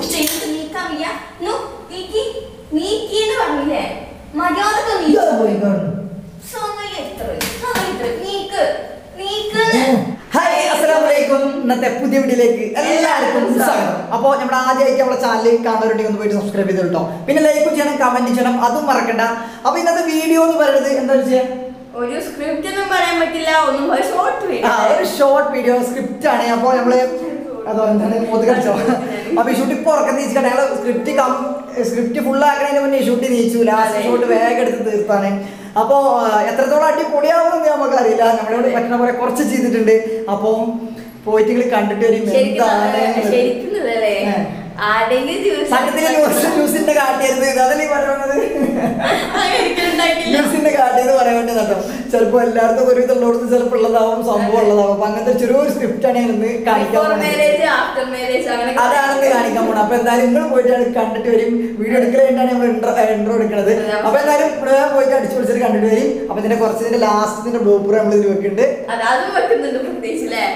ചെയ്തിട്ട് നീക്കാൻ വയ്യ നോ നീക്കി നീക്കി എന്ന് പറഞ്ഞില്ലേ മര്യാദക്ക് നീ ഇയാള് പോയി കാണുന്നു സമയം എത്ര സമയം എത്ര നീക്ക് നീക്ക് ഹായ് അസ്സലാമലൈക്കും ഇന്നത്തെ പുതിയ വീഡിയോയിലേക്ക് എല്ലാവർക്കും സ്വാഗതം അപ്പോൾ നമ്മുടെ ആദ്യമായിട്ട് നമ്മുടെ ചാനൽ കാണുന്നവരുണ്ടെങ്കിൽ ഒന്ന് പോയിട്ട് സബ്സ്ക്രൈബ് ചെയ്ത് കേട്ടോ പിന്നെ ലൈക്ക് ചെയ്യണം കമന്റ് ചെയ്യണം അതും മറക്കണ്ട അപ്പോൾ ഇന്നത്തെ വീഡിയോ എന്ന് പറയുന്നത് എന്താ വെച്ചാൽ ഒരു സ്ക്രിപ്റ്റ് ഒന്നും പറയാൻ പറ്റില്ല ഒന്നും ഷോർട്ട് ആ, ഒരു ഷോർട്ട് വീഡിയോ സ്ക്രിപ്റ്റ് ആണ് അപ്പോൾ നമ്മള് അതോ എന്താണ് മുതുക കളിച്ചോ അപ്പൊ ഈ ഷൂട്ട് ഇപ്പൊ ഉറക്കം നീച്ചിട്ട് ഞങ്ങൾ സ്ക്രിപ്റ്റ് കം സ്ക്രിപ്റ്റ് ഫുൾ ആക്കണതിന് മുന്നേ ഷൂട്ട് നീച്ചു ലാസ്റ്റ് അതെ. ഷൂട്ട് വേഗം എടുത്ത് തീർത്താണ് അപ്പോ ആ, എത്രത്തോളം അടിപൊളിയാവുമെന്ന് നമുക്കറിയില്ല നമ്മളോട് പറ്റുന്ന പോലെ കുറച്ച് ചെയ്തിട്ടുണ്ട് അപ്പോ പോയിട്ട് നിങ്ങൾ കണ്ടിട്ട് വരും എന്താണ് എന്നുള്ളത്. ശരിക്കുന്നില്ലല്ലേ ഏ. ആരെങ്കിലും ദിവസം സത്യത്തിൽ ന്യൂസ് ന്യൂസിന്റെ കാട്ടിയത് അതല്ലേ പറയുന്നത് അങ്ങനെ ഒരിക്കലും ഉണ്ടായിട്ടില്ല. ന്യൂസിന്റെ കാട്ടിയത് പറയാൻ വേണ്ടി നട്ടോ ചിലപ്പോ എല്ലായിടത്തും ഒരു ഇതുള്ളടത്ത് ചിലപ്പോൾ ഉള്ളതാവും സംഭവം ഉള്ളതാവും അപ്പൊ അങ്ങനത്തെ ചെറിയൊരു സ്ക്രിപ്റ്റ് ആണ് ഇന്ന് കാണിക്കാൻ Before പോകുന്നത്. marriage, after marriage അങ്ങനെ അതാണെന്ന് കാണിക്കാൻ പോണം അപ്പൊ എന്തായാലും നിങ്ങൾ പോയിട്ട് കണ്ടിട്ട് വരും വീഡിയോ എടുക്കലായിട്ടാണ് നമ്മൾ ഇൻട്രോ ഇൻട്രോ എടുക്കുന്നത് അപ്പൊ എന്തായാലും ഇവിടെ പോയിട്ട് അടിച്ചു പൊളിച്ചിട്ട് കണ്ടിട്ട് വരും അപ്പൊ ഇതിന്റെ കുറച്ച് ഇതിന്റെ ലാസ്റ്റ് ഇതിന്റെ ബ്ലോപ്പർ നമ്മൾ ഇതിൽ വെക്കുന്നുണ്ട് അത് അതും വെക്കുന്നുണ്ട് പ്രത്യേകിച്ച് അല്ലേ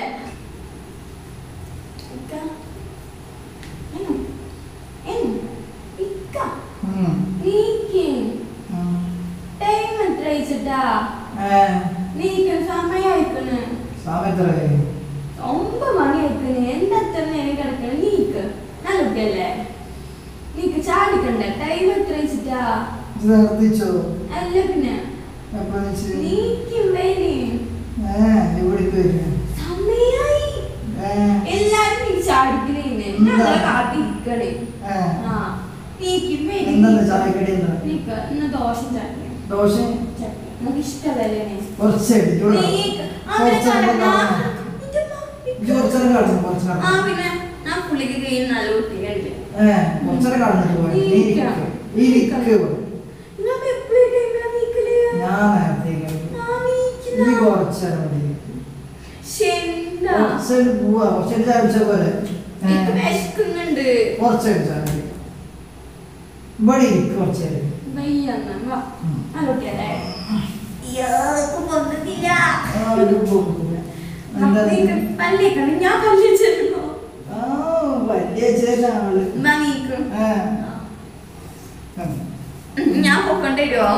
ഇക്ക. എന്നു? എന്നു? ഇക്ക. ഉം. നീക്ക്. ഉം. Time എത്ര ആയിച്ചിട്ടാ? ഏ, നീക്ക് സമയായിക്കണ്. സാമെത്രയായി? ഒമ്പത് മണി ആയിക്കണ്. എന്താ ഇത്ര നേരം കിടക്കണ്? നീക്ക്. നല്ല കുട്ടിയല്ലേ? നീക്ക് ചാടിക്കണ്ടേ? Time എത്ര ആയിച്ചിട്ടാ? ഇത് നിർത്തിച്ചോ അല്ല പിന്നെ എപ്പോ വെച്ച്? നീക്ക് വേണേ. ഏ, ഇവിടേക്ക് വരും. സമയായി. ഏ, എല്ലാരും നീ ചാടിക്കണേ ഞങ്ങളെ കാത്തിരിക്കണേ ഏ. ആ നീക്ക് വേണേ. എന്താണ് ചായക്കടി എന്താ? നീക്ക് ഇന്ന് ദോശ ചട്നി ദോശ ചട്നി നമുക്ക് ഇഷ്ടമല്ലേ കുറച്ച് എടുത്തോളൂ. നീക്ക് അങ്ങനെ കുറച്ച് കടന്നാ എടുത്തോളൂ. ഇജ്ജ് കുറച്ചേരം കാണുന്നു, കുറച്ച് ആ കാണുന്നു. പിന്നെ ഞാൻ പുള്ളിക്ക് കയ്യിൽ നല്ല കുട്ടികളുണ്ട് ഏ, കുറച്ചേരം കാണുന്നിട്ട് പോയി. നീ ഇരിക്ക്. ഈ ഇരിക്ക്. ഞാൻ എപ്പോഴും ടൈമിലാ നീക്കല് ഞാൻ നേരത്തെ കഴിഞ്ഞു. ഞാൻ നീ നീക്കുന്ന കുറച്ചേരം മതി. ശെന്താ കുറച്ചേരം പോവാ, കുറച്ചേരം ചായ കുടിച്ചാ പോരെ? ഏ, എനിക്ക് വിശക്കുന്നുണ്ട് കുറച്ചേരം ചായ മതി. ഇവിടെ ഇരിക്ക് കുറച്ചേരം. വയ്യന്ന വാ ഉം. നല്ല കുട്ടിയല്ലേ ഇയാൾക്ക് പൊന്തത്തില്ല ആ, ഒരു പോകുന്നില്ല. എന്താ നീക്ക് പല്ലിക്കണ് ഞാൻ പല്ലി ചെല്ലുന്നു ആ, വലിയ ചേട്ടൻ ആള്. എന്നാ നീക്കും ഏ. ഉം. ഞാൻ പൊക്കണ്ടേ വരുമോ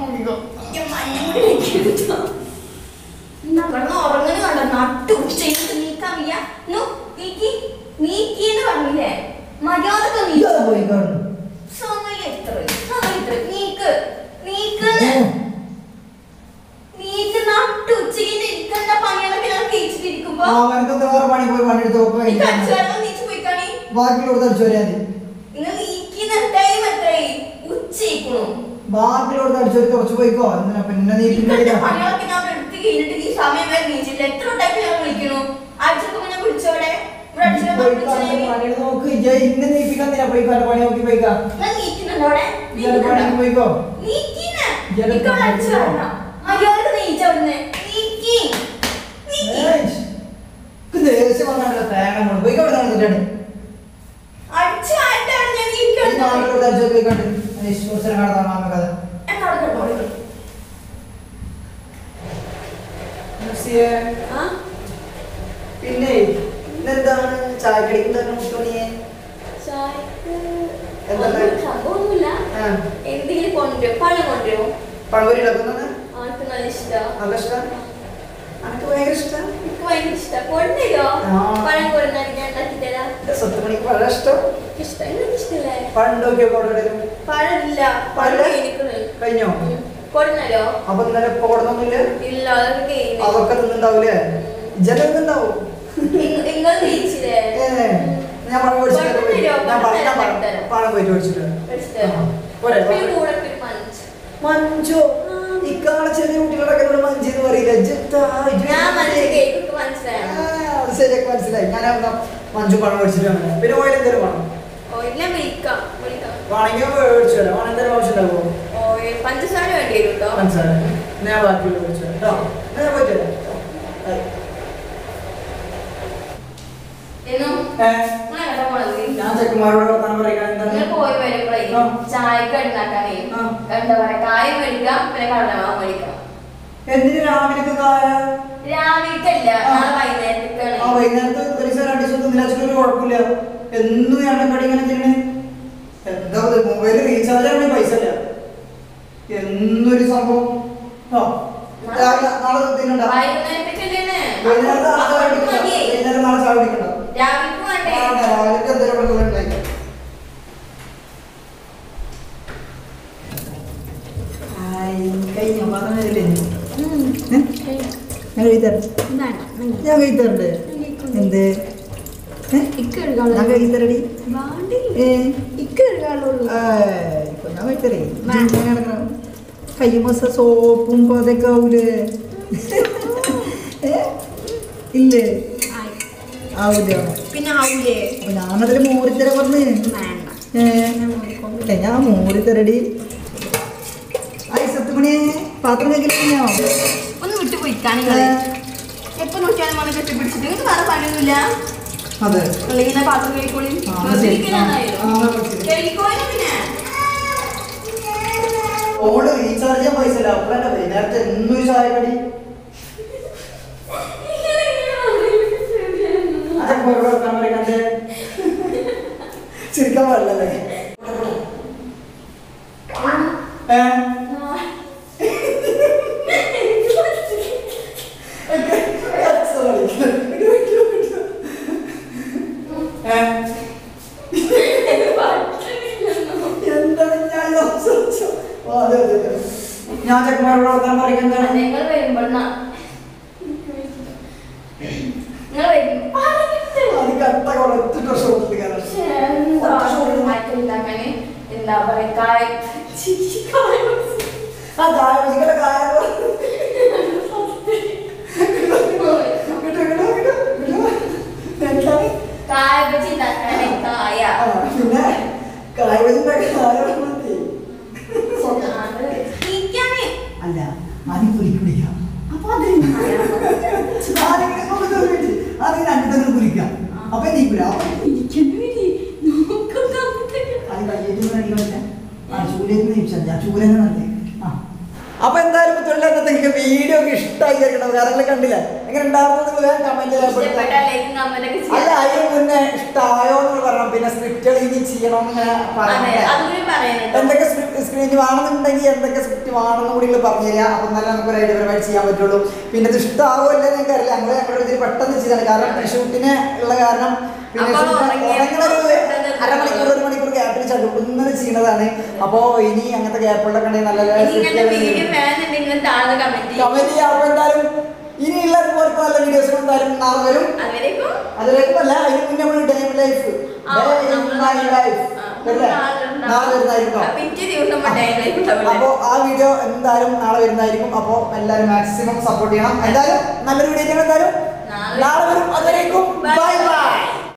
ഉറങ്ങുന്ന കണ്ട നട്ടു ചെയ്തിട്ട് നീക്കാൻ വയ്യ നോ, നീക്കി നീക്കി എന്ന് പറഞ്ഞില്ലേ മര്യാദക്ക് നീ ഇയാള് പോയി കാണുന്നു. സമയം എത്ര സമയം എത്ര നീക്ക് നീക്ക് ഉം. നീക്ക് നട്ടു ഉച്ചയ്ക്ക് ഇരിക്കേണ്ട പണികളൊക്കെ ഞാൻ കഴിച്ചിട്ടിരിക്കുമ്പോ ആ, അവനക്കെന്താ വേറെ പണി പോയി പണിയെടുത്ത് നോക്കുക നീ കടിച്ചു നീച്ച് പോയി കാണി ബാക്കിയുള്ളവർക്ക് അടിച്ചു വരാൻ നിങ്ങൾ നീക്കുന്ന ടൈം എത്രയായി ഉച്ചയ്ക്കണു ബാക്കിയുള്ളവർക്ക് അടിച്ചു വരും കുറച്ച് പോയിക്കോ എന്തിനാ പിന്നെ നീ പിന്നെ ഇപ്പോഴത്തെ പണികളൊക്കെ ഞാൻ എടുത്ത് കഴിഞ്ഞിട്ട് ഈ സമയം വരെ നീച്ചില്ല എത്ര ടൈം ഞാൻ വിളിക്കണു അടിച്ചപ്പോ ഞാൻ വിളിച്ചോടെ ഇവിടെ അടിച്ചപ്പോ വിളിച്ചേ പണിയെടുത്ത് നോക്ക് ഇജ്ജ് ഇന്ന് നീപ്പിക്കാൻ എന്തിനാ പോയിക്കോ പണി നോക്കി പോയിക്കാ ഞാൻ നീക്കുന്നുണ്ടോ അവിടെ ഇജ്ജ് പണിക്ക് പോയിക്കോ നീക്കിന ഇയാള് ഇപ്പൊ ഇവിടെ അടിച്ചു വരണം മര്യാദക്ക് നീച്ച അവിടുന്ന് നീക്കി നീക്കി ഏയ്. ഇക്ക് ദേഷ്യം വന്നാണല്ലോ തേങ്ങ കൊണ്ട് പോയിക്കോ അവിടെ നടന്നിട്ടാണ് അടിച്ചു ആയിട്ടാണ് ഞാൻ ഈ നീക്കുന്നത് മാമിലോട് അടിച്ചു പോയിക്കോട്ടെ കുറച്ചേരം കാണാൻ മാമ കഥ എന്നോട് കേട്ടോ ലൂസിയെ, ആ പിന്നെ ഇന്നെന്താണ് ചായക്കടിക്ക് തന്നെ മുത്തുമണിയെ ചായക്ക് എന്താ ഒന്നും സംഭവമൊന്നുമില്ല ആ എന്തെങ്കിലും കൊണ്ടുവരും പഴം കൊണ്ടുവരും പഴംപൊരി ഉണ്ടാക്കുന്നത് ആർക്ക് നല്ല ഇഷ്ടം നല്ല ഇഷ്ടം എനിക്ക് ഭയങ്കര ഇഷ്ടം എനിക്ക് ഭയങ്കര ഇഷ്ടം കൊണ്ടുവരോ ആ. പഴം കൊടുന്നാൽ ഞാൻ ഉണ്ടാക്കി തരാം എന്റെ സ്വത്ത് മണിക്ക് പഴം ഇഷ്ടം എനിക്ക് ഇഷ്ടം നിങ്ങൾക്ക് ഇഷ്ടല്ലേ പണ്ടൊക്കെ കൊണ്ടുവരും പഴമില്ല പഴം? പഴം എനിക്കുള്ളൂ കഴിഞ്ഞോ കൊടുന്നല്ലോ അപ്പൊ ഇന്നലെ ഇപ്പൊ കൊടുത്തൊന്നുമില്ല ഇല്ല അതൊക്കെ കഴിഞ്ഞു അതൊക്കെ തിന്നുണ്ടാവൂലേ ജന തിന്നുണ്ടാവും നിങ്ങൾ ജയിച്ചില്ലേ ഏ, ഞാൻ പഴം പൊടിച്ചിട്ട് കൊണ്ടുവരുമോ? ഞാൻ പഴം ഞാൻ പഴം കൊണ്ടുവരാം. പഴം പോയിട്ട് പൊടിച്ചിട്ട് ഇഷ്ടം പോരെ, പോരെ. കൂടെ ഒരു പഞ്ച് മഞ്ജു ഇക്കാളെ ചെറിയ കുട്ടികളൊക്കെ എന്നോട് മഞ്ജു എന്ന് പറയില്ല ഇജ്ജെത്താ, ഇജ്ജ് ഞാൻ ആ, മനസ്സിൽ കേക്ക് മനസ്സിലായോ അത് ശരിയൊക്കെ മനസ്സിലായി ഞാൻ എന്നാ മഞ്ജു പഴം പൊടിച്ചിട്ടാണ് പിന്നെ ഓയിൽ എന്തെങ്കിലും വേണം ഓ ഇല്ല വിളിക്കാം വിളിക്കാം വേണമെങ്കിൽ മേടിച്ചു തരാം വേണം എന്തെങ്കിലും ആവശ്യമുണ്ടാവോ ഓ ഈ പഞ്ചസാര വേണ്ടി വരും കേട്ടോ മനസ്സിലായി ഞാൻ ബാക്കിയുള്ള മേടിച്ചു തരാം കേട്ടോ എന്നാ ഞാൻ പോയിട്ട് വരാം ബൈ. എന്നു ഏ, നിങ്ങളെ കണ്ട പോണത് ഞാൻ ചെക്കന്മാരോട് വർത്താനം പറയാൻ നിങ്ങൾ എന്താണ് പോയി വരുമ്പോഴേ ആ. ചായക്ക് ഉണ്ടാക്കാനേ ആ. എന്താ പറയാ കായം മേടിക്കാം പിന്നെ കടലമാവ് മേടിക്കാം എന്തിന് രാവിലത്തെ കായ രാവിലത്തെ അല്ല ആ. നാളെ വൈകുന്നേരത്തേക്കാണ് ആ വൈകുന്നേരത്ത് ഒരു ദിവസം രണ്ട് ദിവസം തിന്നില്ലാച്ചിട്ട് ഒരു കുഴപ്പമില്ല എന്നും എണ്ണക്കടി ഇങ്ങനെ ചെയ്യണേ എന്താ മൊബൈൽ റീചാർജ് ആണെങ്കിൽ പൈസ ഇല്ല എന്നൊരു സംഭവം ആ, രാവിലെ നാളെ തിന്നണ്ട വൈകുന്നേരത്തേക്കല്ലേ വൈകുന്നേരം നാളെ ചായ അപ്പൊ കുടിക്കണ്ട. മതിയേ. വൈകുന്നേരം നാളെ ചായ കുടിക്കണ്ട രാവിലെ വേണ്ടേ ആ, രാവിലേക്ക് എന്തെങ്കിലും ഇവിടെ ഉണ്ടാക്കി കഴിഞ്ഞ പറഞ്ഞില്ലേ ഉം. ഞാൻ കഴിത്തരണ്ട് ഇതാണ്. ഉം. ഞാൻ കഴിത്തരണ്ട് എന്ത് ഏ? ഇക്ക് എടുക്കാനുള്ളൂ. ഞാൻ കഴിത്തരടി വാണ്ടി. ഏ ഇക്ക് എടുക്കാനുള്ളൂ. ഇപ്പൊ ഞാൻ കഴിത്തരേ വാ. കയ്യുമസ സോപ്പും പതൊക്കെ ആവൂലേ ഏ? ഇല്ലേ ആയി. ആവൂല പിന്നെ ആവൂലേ അപ്പൊ ഞാനതിൽ മോരിത്തര പറഞ്ഞ് വേണ്ട ഏ ഞാൻ നോക്കിക്കൊണ്ട് ഏ, ഞാൻ മോരിത്തരടി ആയി സത്തുമണി പാത്രം കഴിക്കലോ ഒന്ന് വിട്ടു പോയിക്കാണ് നിങ്ങള് എപ്പൊ നോക്കിയാലും വന്ന് കെട്ടിപ്പിടിച്ചിട്ട് നിങ്ങൾക്ക് വേറെ പണിയൊന്നുമില്ല അതെ അല്ലെങ്കിൽ ഇങ്ങനെ പാത്രം കഴിക്കോളി ആ, ശരി. ആ, ആ, ശരി. കഴിക്കോലും പിന്നെ ഓള് റീചാർജ് ചെയ്യാൻ പൈസ ഇല്ല അപ്പഴല്ലേ വൈകുന്നേരത്തെ എന്നും ഒരു ചായ കടി അതൊക്കെ ഇവിടെ വെക്കാൻ പറയണ്ടേ ചിരിക്കാൻ പാടില്ലല്ലേ ഏ? Sorry. ഏ? എന്താണ് ഞാൻ സംസാരിച്ചത്? ആ, അതെ, അതെ, അതെ. ഞാൻ ചെക്കന്മാരോട് വർത്താനം പറയുന്നത് നിങ്ങൾ വരുമ്പോൾ നിങ്ങൾ വരും അത് കട്ട കുറച്ച് ഡ്രസ് കൊടുത്തിരിക്കാനാണ് ഉണ്ടാക്കാന് എന്താ പറയാ കായ കായ ആ ചായ കുടിക്കണ കായ എന്താണ് കായ ബജി ഉണ്ടാക്കാന് കായ ആ, പിന്നെ കായ വെച്ചിട്ടുണ്ടാക്കിയ കായ മതി. അത് ഇരിക്കാന്. അല്ല ആദ്യം കുലിക്ക് പിടിക്കാം അപ്പൊ അതിന് കായ. ആദ്യം ഇങ്ങനെ കൊണ്ടുവന്ന് വെച്ച്, ആദ്യം രണ്ടിടത്തും കുലിക്കാം അപ്പൊ നീക്കൂല ഇരിക്കുന്നു ഇരി. നോക്കും കമ്പിട്ടേക്ക്. അത് കയ്യേറ്റ് അടിക്കണില്ല ആ ചൂലേക്ക് നീച്ചാൽ ഞാൻ ചൂലെന്ന് നടത്തി അപ്പൊ എന്തായാലും മുത്തുള്ള നിങ്ങൾക്ക് വീഡിയോ ഒക്കെ ഇഷ്ടമായി കേൾക്കണം വേറെ കണ്ടില്ല എങ്ങനെ ഉണ്ടായിരുന്നു നിങ്ങൾ വേഗം കമന്റ് ഇഷ്ടപ്പെട്ട like, comment ഒക്കെ അല്ല ചെയ്യാം. അതിന് മുന്നേ ഇഷ്ടമായോ എന്ന് പറയണം പിന്നെ സ്ക്രിപ്റ്റുകൾ ഇനി ചെയ്യണമെന്ന് ഇങ്ങനെ അതെ, പറയണം അതുകൂടി പറയാനുണ്ട്. എന്തൊക്കെ സ്ക്രിപ്റ്റ് വേണമെന്നുണ്ടെങ്കിൽ എന്തൊക്കെ സ്ക്രിപ്റ്റ് വേണമെന്ന് കൂടി നിങ്ങൾ പറഞ്ഞു തരിക അപ്പം നല്ല നമുക്ക് ഒരു ഐഡിയപരമായിട്ട് ചെയ്യാൻ പറ്റുള്ളൂ പിന്നെ ഇത് ഇഷ്ടമാവോ അല്ലേ നിങ്ങൾക്ക് അറിയില്ല ഞങ്ങൾ ഞങ്ങളുടെ ഇതിൽ പെട്ടെന്ന് ചെയ്താണ് കാരണം ഷൂട്ടിന് ഉള്ള കാരണം പിന്നെ അപ്പോൾ shoot ഉറങ്ങിയപ്പോൾ ഉറങ്ങുന്ന ഒരു പെട്ടെന്ന് അരമണിക്കൂർ ഒരു മണിക്കൂർ ഗ്യാപ്പിൽ ചടുക്കുന്നത് ചെയ്യുന്നതാണ് അപ്പോൾ ഇനി അങ്ങനത്തെ ഗ്യാപ്പുകളൊക്കെ ഉണ്ടെങ്കിൽ നല്ല നല്ല ഇനി ഇങ്ങനത്തെ script കൾ വീഡിയോ വേണമെന്നുണ്ടെങ്കിൽ നിങ്ങൾ താഴെ കമന്റ് ചെയ്യും കമന്റ് ചെയ്യാം അപ്പോൾ എന്തായാലും ഇനിയുള്ള പോലത്തെ നല്ല വീഡിയോസ് എന്തായാലും നാളെ വരും അതുവരേക്കും അതിലേക്കുമല്ല അതിന് മുന്നേ നമ്മൾ ഡേ ലൈഫ് ആ, നമ്മള് ലൈഫ് ആ, അല്ലേ നാളെ ഉണ്ടാവും. നാളെ വരുന്നതായിരിക്കും ആ, പിറ്റേ ദിവസം day life ഉണ്ടാവില്ലേ? അപ്പോൾ ആ വീഡിയോ എന്തായാലും നാളെ വരുന്നതായിരിക്കും അപ്പോൾ എല്ലാവരും മാക്സിമം സപ്പോർട്ട് ചെയ്യണം എന്തായാലും നല്ലൊരു വീഡിയോ എന്തായാലും നാളെ നാളെ വരും അതുവരേക്കും ബൈ ബൈ